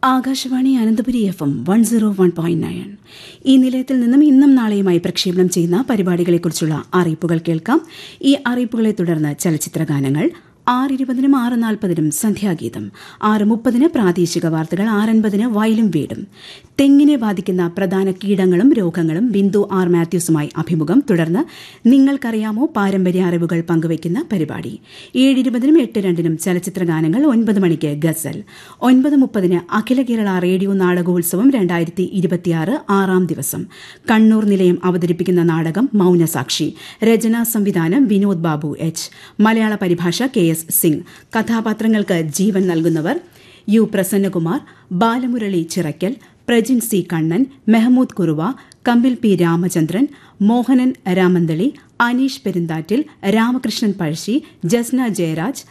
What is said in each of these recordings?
Akashvani Ananthapuri F M one zero one point nine ഈ നിലയത്തിൽ നിന്നും ഇന്നും നാളെയുമായി പ്രക്ഷേപണം ചെയ്യുന്ന പരിപാടികളെക്കുറിച്ചുള്ള അറിയിപ്പുകൾ കേൾക്കാം ഈ അറിയിപ്പുകളെ തുടർന്ന് ചലച്ചിത്ര ഗാനങ്ങൾ ആറ് ഇരുപതിനും ആറ് നാൽപ്പതിനും സന്ധ്യാഗീതം ആറ് മുപ്പതിന് പ്രാദേശിക വാർത്തകൾ ആറൻപതിന് വയലും വീടും തെങ്ങിനെ ബാധിക്കുന്ന പ്രധാന കീടങ്ങളും രോഗങ്ങളും ബിന്ദു ആർ മാത്യൂസുമായി അഭിമുഖം തുടർന്ന് നിങ്ങൾക്കറിയാമോ പാരമ്പര്യ അറിവുകൾ പങ്കുവയ്ക്കുന്ന പരിപാടി ഏഴ് ഇരുപതിനും എട്ട് രണ്ടിനും ചലച്ചിത്ര ഗാനങ്ങൾ ഒൻപത് മണിക്ക് ഗസൽ ഒൻപത് മുപ്പതിന് അഖില കേരള റേഡിയോ നാടകോത്സവം രണ്ടായിരത്തി ഇരുപത്തിയാറ് ആറാം ദിവസം കണ്ണൂർ നിലയം അവതരിപ്പിക്കുന്ന നാടകം മൌനസാക്ഷി രചനാ സംവിധാനം വിനോദ് ബാബു എച്ച് മലയാള പരിഭാഷ കെ എസ് സിംഗ് കഥാപാത്രങ്ങൾക്ക് ജീവൻ നൽകുന്നവർ U Prasannakumar Balamurali Chirakkal Prajin C Kannan Mehmood Kuruva Kambil P Ramachandran Mohanan Ramanthali Aneesh Perunthattil Ramakrishnan Pazhassi Jasna Jayaraj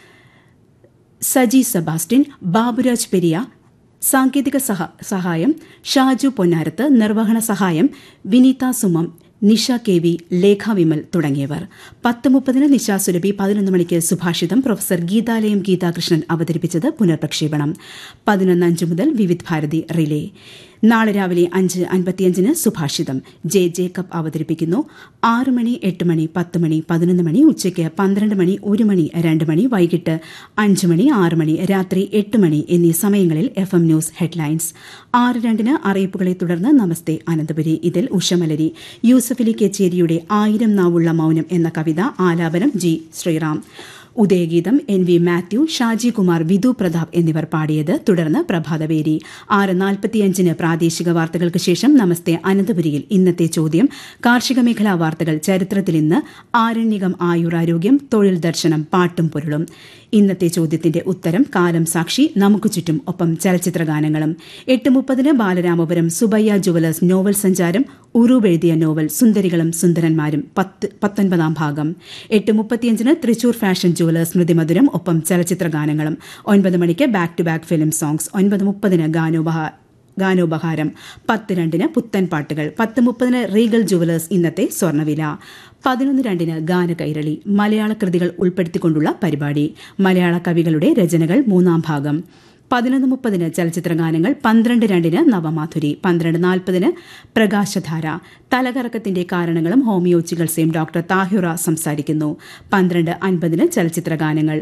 Saji Sebastian Baburaj Periya സാങ്കേതിക സഹായം ഷാജു പൊന്നാരത്ത് നിർവഹണ സഹായം വിനീത സുമം നിഷ കെ വി ലേഖ വിമൽ തുടങ്ങിയവർ പത്ത് മുപ്പതിന് നിശാ സുരഭി പതിനൊന്ന് മണിക്ക് സുഭാഷിതം പ്രൊഫസർ ഗീതാലയം ഗീതാകൃഷ്ണൻ അവതരിപ്പിച്ചത് പുനർപ്രക്ഷേപണം പതിനൊന്ന് അഞ്ച് മുതൽ വിവിധ് ഭാരതി റിലേ നാളെ രാവിലെ അഞ്ച് അൻപത്തിയഞ്ചിന് സുഭാഷിതം ജെ ജേക്കബ് അവതരിപ്പിക്കുന്നു ആറ് മണി എട്ട് മണി പത്ത് മണി പതിനൊന്ന് മണി ഉച്ചയ്ക്ക് പന്ത്രണ്ട് മണി ഒരു മണി രണ്ട് മണി വൈകിട്ട് അഞ്ച് മണി ആറ് മണി രാത്രി എട്ട് മണി എന്നീ സമയങ്ങളിൽ എഫ് എം ന്യൂസ് ഹെഡ്ലൈൻസ് ആറ് രണ്ടിന് അറിയിപ്പുകളെ തുടർന്ന് നമസ്തേ അനന്തപുരി ഇതിൽ ഉഷമലരി യൂസഫലി കെച്ചേരിയുടെ ആയിരം നാവുള്ള മൌനം എന്ന കവിത ആലാപനം G Sreeram Udayageetham N V Mathew Shaji Kumar Vidhu Prathap എന്നിവർ പാടിയത് തുടർന്ന് പ്രഭാതവേരി ആറ് നാൽപ്പത്തിയഞ്ചിന് പ്രാദേശിക വാർത്തകൾക്ക് ശേഷം നമസ്തേ അനന്തപുരിയിൽ ഇന്നത്തെ ചോദ്യം കാർഷിക മേഖലാ വാർത്തകൾ ചരിത്രത്തിൽ ഇന്ന് ആരണ്യകം ആയുരാരോഗ്യം തൊഴിൽ ദർശനം പാട്ടും പൊരുളും ഇന്നത്തെ ചോദ്യത്തിന്റെ ഉത്തരം കാലം സാക്ഷി നമുക്ക് ചുറ്റും ഒപ്പം ചലച്ചിത്ര ഗാനങ്ങളും എട്ട് മുപ്പതിന് ബാലരാമപുരം സുബയ്യ ജുവലേഴ്സ് നോവൽ സഞ്ചാരം ഉറൂബ് എഴുതിയ നോവൽ സുന്ദരികളും സുന്ദരന്മാരും പത്ത് പത്തൊൻപതാം ഭാഗം എട്ട് മുപ്പത്തിയഞ്ചിന് തൃശൂർ ഫാഷൻ ജുവലേഴ്സ് സ്മൃതിമധുരം ഒപ്പം ചലച്ചിത്ര ഗാനങ്ങളും ഒൻപത് മണിക്ക് back to back film songs ഒൻപത് മുപ്പതിന് ഗാനോപഹാർ ഗാനോപഹാരം പത്ത് രണ്ടിന് പുത്തൻ പാട്ടുകൾ പത്ത് മുപ്പതിന് റീഗൽ ജുവലേഴ്സ് ഇന്നത്തെ സ്വർണ്ണവില പതിനൊന്ന് രണ്ടിന് ഗാനകൈരളി മലയാള കൃതികൾ ഉൾപ്പെടുത്തിക്കൊണ്ടുള്ള പരിപാടി മലയാള കവികളുടെ രചനകൾ മൂന്നാം ഭാഗം പതിനൊന്ന് മുപ്പതിന് ചലച്ചിത്ര ഗാനങ്ങൾ പന്ത്രണ്ട് രണ്ടിന് നവമാധുരി പന്ത്രണ്ട് നാൽപ്പതിന് പ്രകാശധാര തലകറക്കത്തിന്റെ കാരണങ്ങളും ഹോമിയോ ചികിത്സയും ഡോക്ടർ താഹിറ സംസാരിക്കുന്നു പന്ത്രണ്ട് അൻപതിന് ചലച്ചിത്ര ഗാനങ്ങൾ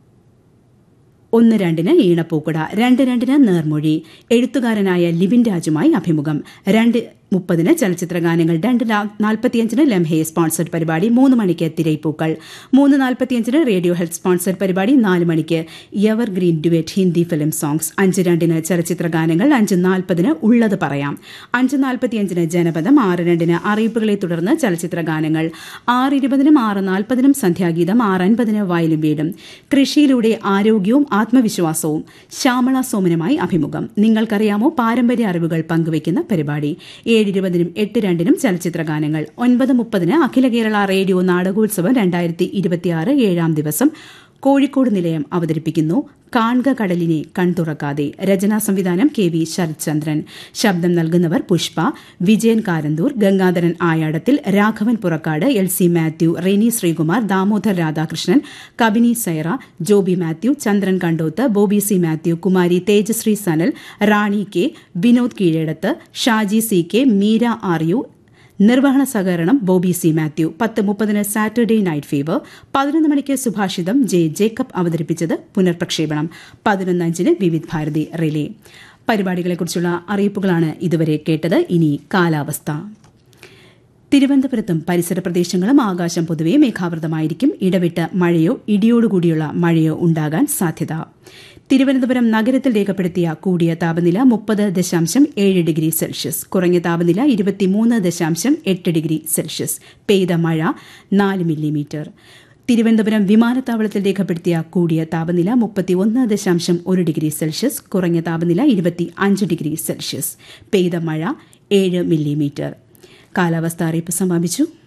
ഒന്ന് രണ്ടിന് ഈണപ്പൂക്കുട രണ്ട് രണ്ടിന് നേർമൊഴി എഴുത്തുകാരനായ ലിബിൻ രാജുമായി അഭിമുഖം രണ്ട് മുപ്പതിന് ചലച്ചിത്ര ഗാനങ്ങൾ രണ്ട് നാൽപ്പത്തിയഞ്ചിന് ലംഹയെ സ്പോൺസർഡ് പരിപാടി മൂന്ന് മണിക്ക് തിരൈപ്പൂക്കൾ മൂന്ന് നാൽപ്പത്തിയഞ്ചിന് റേഡിയോ ഹെൽത്ത് സ്പോൺസർഡ് പരിപാടി നാല് മണിക്ക് evergreen duet Hindi film songs അഞ്ച് രണ്ടിന് ചലച്ചിത്ര ഗാനങ്ങൾ അഞ്ച് നാൽപ്പതിന് ഉള്ളത് പറയാം അഞ്ച് നാൽപ്പത്തിയഞ്ചിന് ജനപദം ആറ് രണ്ടിന് അറിയിപ്പുകളെ തുടർന്ന് ചലച്ചിത്ര ഗാനങ്ങൾ ആറ് ഇരുപതിനും ആറ് നാൽപ്പതിനും സന്ധ്യാഗീതം ആറ് അൻപതിന് വയലും വീടും കൃഷിയിലൂടെ ആരോഗ്യവും ആത്മവിശ്വാസവും ശ്യാമള സോമനുമായി അഭിമുഖം നിങ്ങൾക്കറിയാമോ പാരമ്പര്യ അറിവുകൾ പങ്കുവയ്ക്കുന്ന പരിപാടി ഏഴ് ഇരുപതിനും എട്ട് രണ്ടിനും ചലച്ചിത്ര ഗാനങ്ങൾ ഒൻപത് മുപ്പതിന് അഖില കേരള റേഡിയോ നാടകോത്സവം രണ്ടായിരത്തി ഇരുപത്തിയാറ് ഏഴാം ദിവസം കോഴിക്കോട് നിലയം അവതരിപ്പിക്കുന്നു കാൺക കടലിനെ കൺതുറക്കാതെ രചനാ സംവിധാനം കെ വി ശരത്ചന്ദ്രൻ ശബ്ദം നൽകുന്നവർ Pushpa Vijayan Karanthur Gangadharan Ayadathil Raghavan Purakkad L C Mathew Reni Sreekumar Damodar Radhakrishnan Kabini Saira Joby Mathew Chandran Kandoth Bobby C Mathew Kumari Thejasree Sanal Rani K Vinod Keezhadath Shaji C K Meera R U നിർവഹണ സഹകരണം ബോബി സി മാത്യു പത്ത് മുപ്പതിന് സാറ്റർഡേ നൈറ്റ് ഫീവർ പതിനൊന്ന് മണിക്ക് സുഭാഷിതം ജെ ജേക്കബ് അവതരിപ്പിച്ചത് പുനർപ്രക്ഷേപണം പതിനൊന്ന് അഞ്ചിന് വിവിധ് ഭാരതി റിലേ പരിപാടികളെക്കുറിച്ചുള്ള അറിയിപ്പുകളാണ് ഇതുവരെ കേട്ടത് ഇനി കാലാവസ്ഥ തിരുവനന്തപുരത്തും പരിസര പ്രദേശങ്ങളും ആകാശം പൊതുവെ മേഘാവൃതമായിരിക്കും ഇടവിട്ട് മഴയോ ഇടിയോടുകൂടിയുള്ള മഴയോ ഉണ്ടാകാൻ സാധ്യത തിരുവനന്തപുരം നഗരത്തിൽ രേഖപ്പെടുത്തിയ കൂടിയ താപനില മുപ്പത് ദശാംശം ഏഴ് ഡിഗ്രി സെൽഷ്യസ് കുറഞ്ഞ താപനില ഇരുപത്തിമൂന്ന് ദശാംശം എട്ട് ഡിഗ്രി സെൽഷ്യസ് പെയ്ത മഴ നാല് മില്ലിമീറ്റർ തിരുവനന്തപുരം വിമാനത്താവളത്തിൽ രേഖപ്പെടുത്തിയ കൂടിയ താപനില മുപ്പത്തിയൊന്ന് ദശാംശം ഒരു ഡിഗ്രി സെൽഷ്യസ് കുറഞ്ഞ താപനില ഇരുപത്തി അഞ്ച് ഡിഗ്രി സെൽഷ്യസ് പെയ്ത മഴ ഏഴ് മില്ലിമീറ്റർ കാലാവസ്ഥ അറിയിപ്പ് സമാപിച്ചു